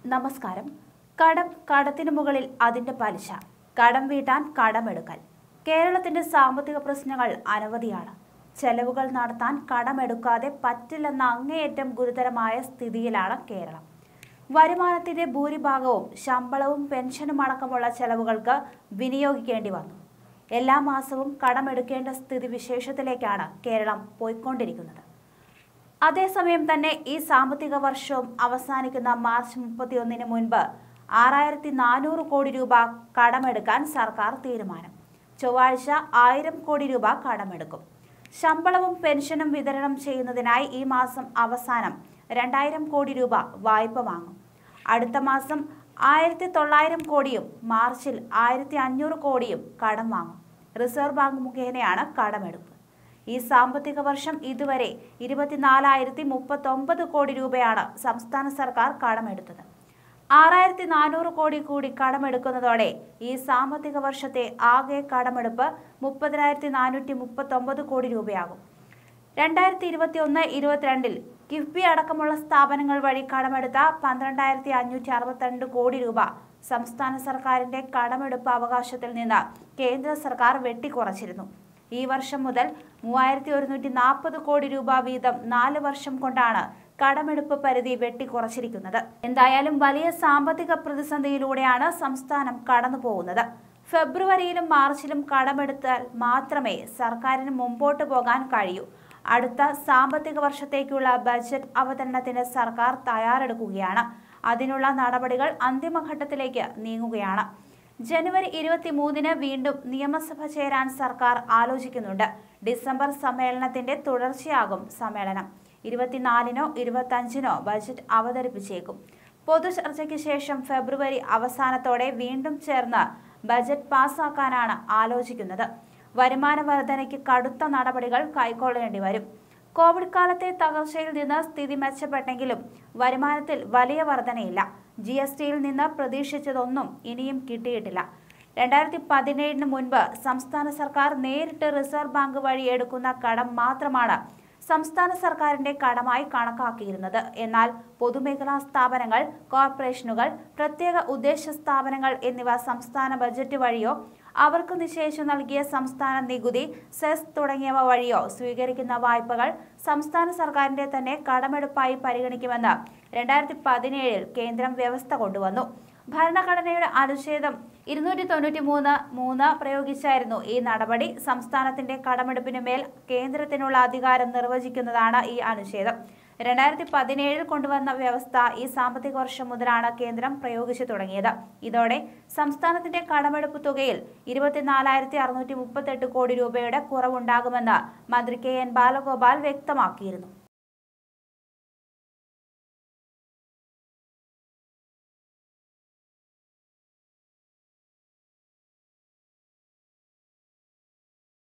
നമസ്കാരം കടം കടത്തിനു മുകളിൽ അതിന്റെ പലിശ കടം വീട്ടാൻ കടമെടുക്കൽ കേരളത്തിന്റെ സാമ്പത്തിക പ്രശ്നങ്ങൾ അനവധിയാണ് ചെലവുകൾ നടത്താൻ കടമെടുക്കാതെ പറ്റില്ലെന്ന അങ്ങേയറ്റം ഗുരുതരമായ സ്ഥിതിയിലാണ് കേരളം വരുമാനത്തിന്റെ ഭൂരിഭാഗവും ശമ്പളവും പെൻഷനും അടക്കമുള്ള ചെലവുകൾക്ക് വിനിയോഗിക്കേണ്ടി വന്നു എല്ലാ മാസവും കടമെടുക്കേണ്ട സ്ഥിതി വിശേഷത്തിലേക്കാണ് കേരളം പോയിക്കൊണ്ടിരിക്കുന്നത് അതേസമയം തന്നെ ഈ സാമ്പത്തിക വർഷവും അവസാനിക്കുന്ന മാർച്ച് മുപ്പത്തിയൊന്നിന് മുൻപ് ആറായിരത്തി നാനൂറ് കോടി രൂപ കടമെടുക്കാൻ സർക്കാർ തീരുമാനം ചൊവ്വാഴ്ച ആയിരം കോടി രൂപ കടമെടുക്കും ശമ്പളവും പെൻഷനും വിതരണം ചെയ്യുന്നതിനായി ഈ മാസം അവസാനം രണ്ടായിരം കോടി രൂപ വായ്പ വാങ്ങും അടുത്ത മാസം ആയിരത്തി തൊള്ളായിരം കോടിയും മാർച്ചിൽ ആയിരത്തി അഞ്ഞൂറ് കോടിയും കടം വാങ്ങും റിസർവ് ബാങ്ക് മുഖേനയാണ് കടമെടുപ്പ് ഈ സാമ്പത്തിക വർഷം ഇതുവരെ ഇരുപത്തിനാലായിരത്തി മുപ്പത്തൊമ്പത് കോടി രൂപയാണ് സംസ്ഥാന സർക്കാർ കടമെടുത്തത് ആറായിരത്തി നാനൂറ് കോടി കൂടി കടമെടുക്കുന്നതോടെ ഈ സാമ്പത്തിക വർഷത്തെ ആകെ കടമെടുപ്പ് മുപ്പതിനായിരത്തി നാനൂറ്റി മുപ്പത്തൊമ്പത് കോടി രൂപയാകും രണ്ടായിരത്തി ഇരുപത്തി ഒന്ന് ഇരുപത്തിരണ്ടിൽ കിഫ്ബി അടക്കമുള്ള സ്ഥാപനങ്ങൾ വഴി കടമെടുത്ത പന്ത്രണ്ടായിരത്തി അഞ്ഞൂറ്റി അറുപത്തിരണ്ട് കോടി രൂപ സംസ്ഥാന സർക്കാരിന്റെ കടമെടുപ്പ് അവകാശത്തിൽ നിന്ന് കേന്ദ്ര സർക്കാർ വെട്ടിക്കുറച്ചിരുന്നു ഈ വർഷം മുതൽ മൂവായിരത്തി ഒരുന്നൂറ്റി നാൽപ്പത് കോടി രൂപ വീതം നാല് വർഷം കൊണ്ടാണ് കടമെടുപ്പ് പരിധി വെട്ടിക്കുറച്ചിരിക്കുന്നത് എന്തായാലും വലിയ സാമ്പത്തിക പ്രതിസന്ധിയിലൂടെയാണ് സംസ്ഥാനം കടന്നു പോകുന്നത് ഫെബ്രുവരിയിലും മാർച്ചിലും കടമെടുത്താൽ മാത്രമേ സർക്കാരിന് മുമ്പോട്ട് പോകാൻ കഴിയൂ അടുത്ത സാമ്പത്തിക വർഷത്തേക്കുള്ള ബജറ്റ് അവതരണത്തിന് സർക്കാർ തയ്യാറെടുക്കുകയാണ് അതിനുള്ള നടപടികൾ അന്തിമഘട്ടത്തിലേക്ക് നീങ്ങുകയാണ് ജനുവരി ഇരുപത്തി മൂന്നിന് വീണ്ടും നിയമസഭ ചേരാൻ സർക്കാർ ആലോചിക്കുന്നുണ്ട് ഡിസംബർ സമ്മേളനത്തിന്റെ തുടർച്ചയാകും സമ്മേളനം ഇരുപത്തിനാലിനോ ഇരുപത്തഞ്ചിനോ ബജറ്റ് അവതരിപ്പിച്ചേക്കും പൊതു ചർച്ചയ്ക്ക് ശേഷം ഫെബ്രുവരി അവസാനത്തോടെ വീണ്ടും ചേർന്ന് ബജറ്റ് പാസാക്കാനാണ് ആലോചിക്കുന്നത് വരുമാന വർധനയ്ക്ക് കടുത്ത നടപടികൾ കൈക്കൊള്ളേണ്ടി വരും കോവിഡ് കാലത്തെ തകർച്ചയിൽ നിന്ന് സ്ഥിതി മെച്ചപ്പെട്ടെങ്കിലും വരുമാനത്തിൽ വലിയ വർധനയില്ല ജി എസ് ടിയിൽ നിന്ന് പ്രതീക്ഷിച്ചതൊന്നും ഇനിയും കിട്ടിയിട്ടില്ല രണ്ടായിരത്തി പതിനേഴിന് മുൻപ് സംസ്ഥാന സർക്കാർ നേരിട്ട് റിസർവ് ബാങ്ക് വഴി എടുക്കുന്ന കടം മാത്രമാണ് സംസ്ഥാന സർക്കാരിന്റെ കടമായി കണക്കാക്കിയിരുന്നത് എന്നാൽ പൊതുമേഖലാ സ്ഥാപനങ്ങൾ കോർപ്പറേഷനുകൾ പ്രത്യേക ഉദ്ദേശ സ്ഥാപനങ്ങൾ എന്നിവ സംസ്ഥാന ബജറ്റ് വഴിയോ അവർക്ക് നിശ്ചയിച്ചു നൽകിയ സംസ്ഥാന നികുതി സെസ് തുടങ്ങിയവ വഴിയോ സ്വീകരിക്കുന്ന വായ്പകൾ സംസ്ഥാന സർക്കാരിന്റെ തന്നെ കടമെടുപ്പായി പരിഗണിക്കുമെന്ന് രണ്ടായിരത്തി പതിനേഴിൽ കേന്ദ്രം വ്യവസ്ഥ കൊണ്ടുവന്നു ഭരണഘടനയുടെ അനുച്ഛേദം ഇരുന്നൂറ്റി തൊണ്ണൂറ്റി മൂന്ന് മൂന്ന് പ്രയോഗിച്ചായിരുന്നു ഈ നടപടി സംസ്ഥാനത്തിന്റെ കടമെടുപ്പിന് മേൽ കേന്ദ്രത്തിനുള്ള അധികാരം നിർവചിക്കുന്നതാണ് ഈ അനുച്ഛേദം രണ്ടായിരത്തി പതിനേഴിൽ കൊണ്ടുവന്ന വ്യവസ്ഥ ഈ സാമ്പത്തിക വർഷം മുതലാണ് കേന്ദ്രം പ്രയോഗിച്ചു തുടങ്ങിയത് ഇതോടെ സംസ്ഥാനത്തിന്റെ കടമെടുപ്പ് തുകയിൽ ഇരുപത്തിനാലായിരത്തി അറുന്നൂറ്റി മുപ്പത്തെട്ട് കോടി രൂപയുടെ കുറവുണ്ടാകുമെന്ന് മന്ത്രി കെ എൻ ബാലഗോപാൽ വ്യക്തമാക്കിയിരുന്നു